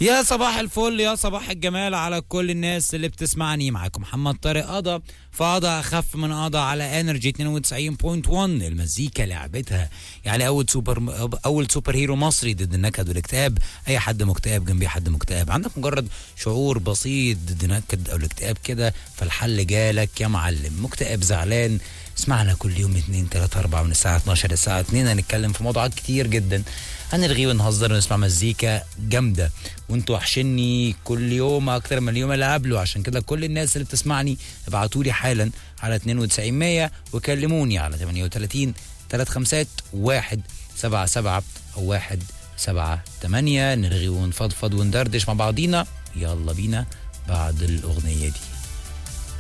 يا صباح الفل يا صباح الجمال على كل الناس اللي بتسمعني معاكم محمد طارق قضا فقضى اخف من قضى على انرجي 92.1 المزيكا لعبتها يعني اول سوبر اول سوبر هيرو مصري ضد النكد والاكتئاب اي حد مكتئب جنبي حد مكتئب عندك مجرد شعور بسيط ضد النكد او الاكتئاب كده فالحل جالك يا معلم مكتئب زعلان اسمعنا كل يوم 2 3 4 من الساعه 12 للساعه 2 هنتكلم في موضوعات كتير جدا هنرغي ونهزر ونسمع مزيكا جامده وانتوا وحشني كل يوم اكتر من اليوم اللي قبله عشان كده كل الناس اللي بتسمعني ابعتوا لي حالا على 92 100 وكلموني على 38 35 1 7 7 او 1 7 8 نرغي ونفضفض وندردش مع بعضينا يلا بينا بعد الاغنيه دي